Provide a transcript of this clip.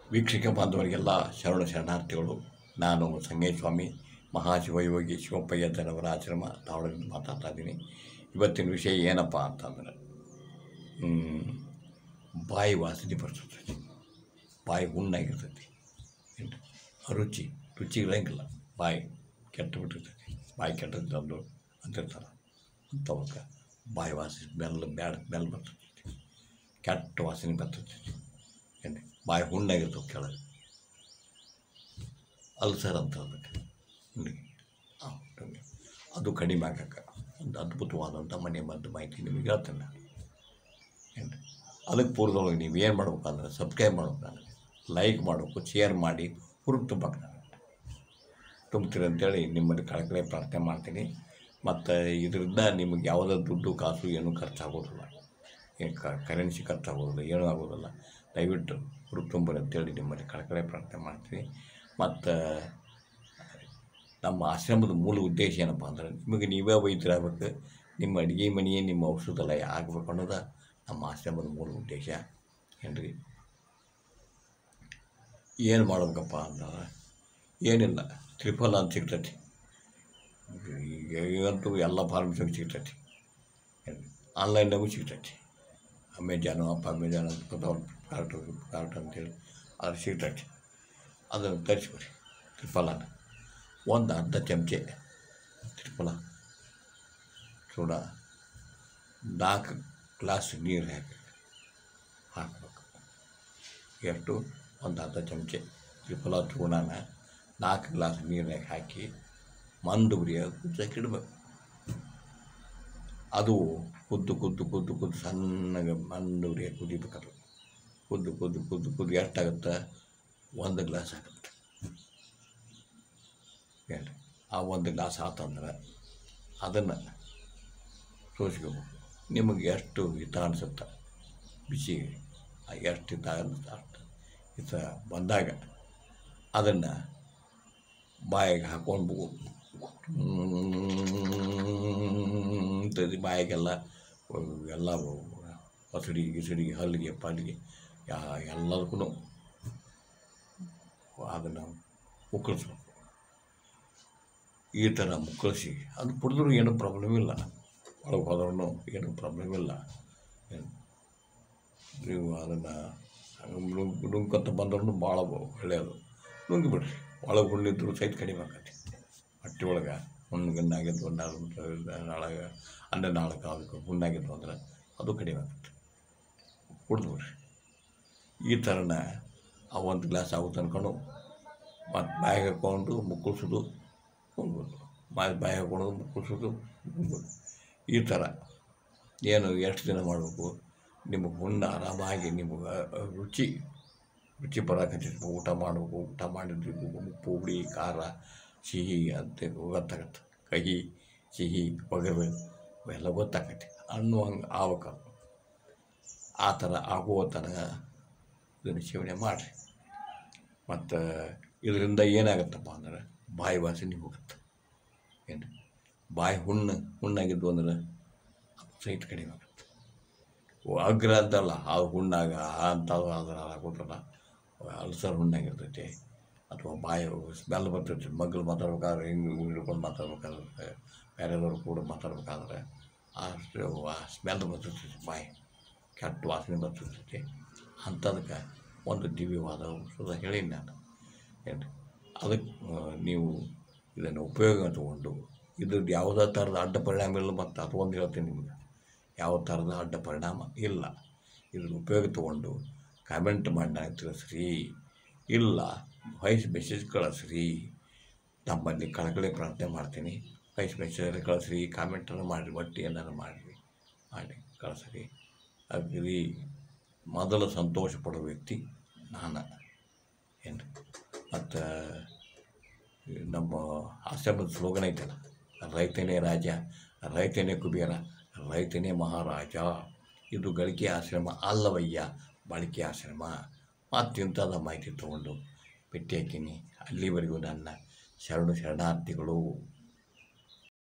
ವೀಕ್ಷಕ ಬಾಂಧವರಿಗೆಲ್ಲ ಶರಣ ಶರಣಾರ್ಥಿಗಳು ನಾನು ಸಂಗೇಸ್ವಾಮಿ ಮಹಾಶಿವಯೋಗಿ ಶಿವಪ್ಪಯ್ಯದರವರ ಆಶ್ರಮ ಧಾರವಾಡದಿಂದ ಮಾತಾಡ್ತಾ ಇದ್ದೀನಿ ಇವತ್ತಿನ ವಿಷಯ ಏನಪ್ಪ ಅಂತಂದ್ರೆ ಹ್ಮ್, ಬಾಯಿ ವಾಸನೆ ಬರ್ತೈತಿ ಬಾಯಿ ಹುಣ್ಣಾಗಿರ್ತೈತಿ ಏನು ರುಚಿ ರುಚಿ ಇರಂಗಿಲ್ಲ ಬಾಯಿ ಕೆಟ್ಟು ಬಿಟ್ಟಿರ್ತೈತಿ ಬಾಯಿ ಕೆಟ್ಟದ್ದು ಅಂದು ಅಂತಿರ್ತಾರೆ ಅಂಥವಕ್ಕೆ ಬಾಯಿ ವಾಸನೆ ಸ್ಮೆಲ್ ಬ್ಯಾಡ ಸ್ಮೆಲ್ ಬರ್ತೈತಿ ಕೆಟ್ಟ ವಾಸನೆ ಬರ್ತೈತಿ ಏನು ಬಾಯಿ ಹುಣ್ಣಾಗಿರ್ತವೆ ಕೆಳಗೆ ಅಲ್ಸರ್ ಅಂತ ಅದಕ್ಕೆ ಹುಣ್ಣಿಗೆ ಆ, ಹುಣ್ಣಿಗೆ. ಅದು ಕಡಿಮೆ ಆಗಕ್ಕೆ ಒಂದು ಅದ್ಭುತವಾದಂಥ ಮನೆ ಮದ್ದು ಮಾಹಿತಿ ನಿಮಗೆ ಹೇಳ್ತೇನೆ ನಾನು ಏನು ಅದಕ್ಕೆ ಪೂರ್ವದೊಳಗೆ ನೀವು ಏನು ಮಾಡ್ಬೇಕಂದ್ರೆ ಸಬ್ಸ್ಕ್ರೈಬ್ ಮಾಡ್ಬೇಕು ನನಗೆ ಲೈಕ್ ಮಾಡಬೇಕು ಶೇರ್ ಮಾಡಿ ಹುರುಗ್ ತುಂಬಕ್ಕೆ ನಾನು ತುಂಬ್ತೀರಿ ಅಂತೇಳಿ ನಿಮ್ಮಲ್ಲಿ ಕಳಕಳೆ ಪ್ರಾರ್ಥನೆ ಮಾಡ್ತೀನಿ ಮತ್ತು ಇದರಿಂದ ನಿಮಗೆ ಯಾವುದೇ ದುಡ್ಡು ಕಾಸು ಏನೂ ಖರ್ಚಾಗೋದಿಲ್ಲ ಏನು ಕರೆನ್ಸಿ ಖರ್ಚಾಗೋದಿಲ್ಲ ಏನೂ ಆಗೋದಿಲ್ಲ ದಯವಿಟ್ಟು ಹುರುಗ್ ತುಂಬರಿ ಅಂತೇಳಿ ನಿಮ್ಮಲ್ಲಿ ಕಳಕಳೆ ಪ್ರಾರ್ಥನೆ ಮಾಡ್ತೀನಿ ಮತ್ತು ನಮ್ಮ ಆಶ್ರಮದ ಮೂಲ ಉದ್ದೇಶ ಏನಪ್ಪ ಅಂದ್ರೆ ನಿಮಗೆ ನೀವೇ ವೈದ್ಯರಾಗಬೇಕು ನಿಮ್ಮ ಅಡುಗೆ ಮನೆಯೇ ನಿಮ್ಮ ಔಷಧಾಲಯ ಆಗಬೇಕು ಅನ್ನೋದು ನಮ್ಮ ಆಶ್ರಮದ ಮೂಲ ಉದ್ದೇಶ ಏನ್ರಿ ಏನು ಮಾಡ್ಬೇಕಪ್ಪ ಅಂದ್ರೆ ಏನಿಲ್ಲ ತ್ರಿಫಲ ಅಂತ ಸಿಗ್ತೈತಿ ಈಗ ಈಗಂತೂ ಎಲ್ಲ ಫಾರ್ಮಸಿಗೆ ಸಿಗ್ತೈತಿ ಆನ್ಲೈನ್ನಾಗೂ ಸಿಗ್ತೈತಿ ಅಮೆಜಾನು ಅಪ್ಪ ಅಮೆಜಾನ್ ಅಂತ ಕಾರ್ಟ್ ಕಾರ್ಟ್ ಅಂತೇಳಿ ಅದು ಸಿಗ್ತೈತಿ ಅದನ್ನು ತರಿಸ್ಕೊರಿ ತ್ರಿಫಲನ ಒಂದು ಅರ್ಧ ಚಮಚೆ ತ್ರಿಫಲ ಸೋಡ ನಾಲ್ಕು ಗ್ಲಾಸ್ ನೀರು ಹಾಕಿ ಹಾಕಬೇಕು ಎಷ್ಟು ಒಂದು ಅರ್ಧ ಚಮಚೆ ತ್ರಿಫಲ ಚೂರ್ಣನ ನಾಲ್ಕು ಗ್ಲಾಸ್ ನೀರಾಗ ಹಾಕಿ ಮಂದು ಉರಿಯಾಗ ಕುದ್ದಕ್ಕೆ ಇಡಬೇಕು ಅದು ಕುದ್ದು ಕುದ್ದು ಕುದ್ದು ಕುದ್ದು ಸಣ್ಣಗೆ ಮಂದು ಉರಿಯಾಗ ಕುದಿಬೇಕದು ಕುದ್ದು ಕುದ್ದು ಕುದ್ದು ಕುದ್ದು ಎಷ್ಟಾಗುತ್ತೆ ಒಂದು ಗ್ಲಾಸ್ ಆಗುತ್ತೆ ಹೇಳಿ ಆ ಒಂದು ಗ್ಲಾಸ್ ಆತಂದ್ರೆ ಅದನ್ನು ಸೋಸ್ಕೋಬೇಕು ನಿಮಗೆ ಎಷ್ಟು ಹಿತ ಅನಿಸುತ್ತೆ ಬಿಸಿ ಆ ಎಷ್ಟು ಹಿತ ಅನಿಸುತ್ತೆ ಅಷ್ಟು ಹಿತ ಬಂದಾಗ ಅದನ್ನು ಬಾಯಿಗೆ ಹಾಕ್ಕೊಂಡು ಅಂತೇಳಿ ಬಾಯಿಗೆಲ್ಲ ಎಲ್ಲ ಹೊಸಡಿ ಗಿಸಡಿ ಹಲ್ಲಿಗೆ ಪಲ್ಲಿಗೆ ಯಾ ಎಲ್ಲದಕ್ಕೂ ಅದನ್ನು ಮುಕ್ಕಳಿಸ್ಬೇಕು ಈ ಥರ ಮುಕ್ಕಳಿಸಿ ಅದು ಕುಡಿದ್ರೂ ಏನೂ ಪ್ರಾಬ್ಲಮ್ ಇಲ್ಲ ಒಳಗೆ ಹೋದ್ರೂ ಏನೂ ಪ್ರಾಬ್ಲಮ್ ಇಲ್ಲ ಏನು ನೀವು ಅದನ್ನು ನುಂಗ್ಕೊತ ಬಂದ್ರೂ ಭಾಳ ಒಳ್ಳೆಯದು ನುಂಗಿ ಬಿಡ್ರಿ ಒಳಗೆ ಹುಣ್ಣಿದ್ರು ಸಹಿತ ಕಡಿಮೆ ಆಕತಿ ಹೊಟ್ಟೆ ಒಳಗೆ ಹುಣ್ಣಾಗಿದ್ದು ನಾಳಗೆ ಅನ್ನ ನಾಳಕ್ಕೆ ಅದಕ್ಕೆ ಹುಣ್ಣಾಗಿದ್ದು ಅಂದ್ರೆ ಅದು ಕಡಿಮೆ ಆಗುತ್ತೆ ಕುಡ್ದು ಬಿಡ್ರಿ ಈ ಥರನ ಆ ಒಂದು ಗ್ಲಾಸ್ ಆಗುತ್ತೆ ಅನ್ಕೊಂಡು ಮತ್ತು ಬಾಯಿಗೆ ಹಾಕ್ಕೊಂಡು ಮುಕ್ಕಳಿಸೋದು ಹೋಗ್ಬೋದು ಬಾಯಿ ಬಾಯಿ ಹಾಕ್ಕೊಳ್ಳೋದು ಮುಕ್ಕಳಿಸೋದು ಹೋಗ್ಬೋದು ಈ ಥರ ಏನು ಎಷ್ಟು ದಿನ ಮಾಡಬೇಕು ನಿಮಗೆ ಹುಣ್ಣು ಆರಾಮಾಗಿ ನಿಮಗೆ ರುಚಿ ರುಚಿ ಬರಕತ್ತೈತಿ ಊಟ ಮಾಡಬೇಕು ಊಟ ಮಾಡಿದ್ವಿ ಉಪ್ಪು ಹುಳಿ ಖಾರ ಸಿಹಿ ಅಂತ ಗೊತ್ತಾಗತ್ತೆ ಕಹಿ ಸಿಹಿ ಒಗರು ಅವೆಲ್ಲ ಗೊತ್ತಾಗತ್ತೆ ಹಣ್ಣು ಹಂಗೆ ಆಗ್ಬೇಕು ಆ ಥರ ಆಗುವ ತನಕ ಇದನ್ನು ಸೇವನೆ ಮಾಡಿರಿ ಮತ್ತು ಇದರಿಂದ ಏನಾಗುತ್ತಪ್ಪ ಅಂದ್ರೆ ಬಾಯಿ ವಾಸನೆ ಹೋಗುತ್ತೆ ಏನು ಬಾಯಿ ಹುಣ್ಣು ಹುಣ್ಣಾಗಿದ್ದು ಅಂದ್ರೆ ಅದು ಸಹಿತ ಕಡಿಮೆ ಆಗುತ್ತೆ ಅಗ್ರ ಅಂತಲ್ಲ ಆ ಹುಣ್ಣಾಗ ಅಂತ ಅದ್ರ ಆಗೋದಲ್ಲ ಅಲ್ಸರ್ ಹುಣ್ಣಾಗಿರ್ತೈತಿ ಅಥವಾ ಬಾಯಿ ಸ್ಮೆಲ್ ಬರ್ತೈತಿ ಮಗ್ಳು ಮಾತಾಡ್ಬೇಕಾದ್ರೆ ಹಿಂಗೆ ಹಿಡ್ಕೊಂಡು ಮಾತಾಡ್ಬೇಕಾದ್ರೆ ಬೇರೆದವ್ರು ಕೂಡ ಮಾತಾಡ್ಬೇಕಾದ್ರೆ ಅಷ್ಟು ಸ್ಮೆಲ್ ಬರ್ತೈತಿ ಬಾಯಿ ಕೆಟ್ಟ ವಾಸನೆ ಬರ್ತೈತಿ ಅಂಥದಕ್ಕೆ ಒಂದು ದಿವ್ಯವಾದ ಔಷಧ ಹೇಳೀನಿ ನಾನು ಏನು ಅದಕ್ಕೆ ನೀವು ಇದನ್ನು ಉಪಯೋಗ ತಗೊಂಡು ಇದ್ರದ್ದು ಯಾವುದೇ ಥರದ ಅಡ್ಡ ಪರಿಣಾಮ ಇಲ್ಲ ಮತ್ತು ಅದು ಒಂದು ಹೇಳ್ತೀನಿ ನಿಮಗೆ ಯಾವ ಥರದ ಅಡ್ಡ ಪರಿಣಾಮ ಇಲ್ಲ ಇದ್ರ ಉಪಯೋಗ ತಗೊಂಡು ಕಾಮೆಂಟ್ ಮಾಡಿ ನನಗೆ ತಿಳಿಸ್ರಿ ಇಲ್ಲ ವಾಯ್ಸ್ ಮೆಸೇಜ್ ಕಳಿಸ್ರಿ ನಮ್ಮಲ್ಲಿ ಕಳಕಳಿ ಪ್ರಾರ್ಥನೆ ಮಾಡ್ತೀನಿ ವಾಯ್ಸ್ ಮೆಸೇಜ್ ಕಳಿಸ್ರಿ ಕಾಮೆಂಟನ್ನು ಮಾಡಿರಿ ಒಟ್ಟು ಏನಾರು ಮಾಡಿರಿ ಮಾಡಿ ಕಳಿಸ್ರಿ ಅಗ್ರಿ ಮೊದಲು ಸಂತೋಷ ಪಡೋ ವ್ಯಕ್ತಿ ನಾನು ಏನು ಮತ್ತು ನಮ್ಮ ಆಶ್ರಮದ ಸ್ಲೋಗನ್ ಐತಲ್ಲ ರೈತನೇ ರಾಜ ರೈತನೇ ಕುಬೇರ ರೈತನೇ ಮಹಾರಾಜ ಇದು ಗಳಿಕೆ ಆಶ್ರಮ ಅಲ್ಲವಯ್ಯ ಬಾಳಿಕೆ ಆಶ್ರಮ ಮತ್ತಿಂಥದ ಮಾಹಿತಿ ತೊಗೊಂಡು ಭೇಟಿ ಹಾಕೀನಿ ಅಲ್ಲಿವರೆಗೂ ನನ್ನ ಶರಣು ಶರಣಾರ್ಥಿಗಳು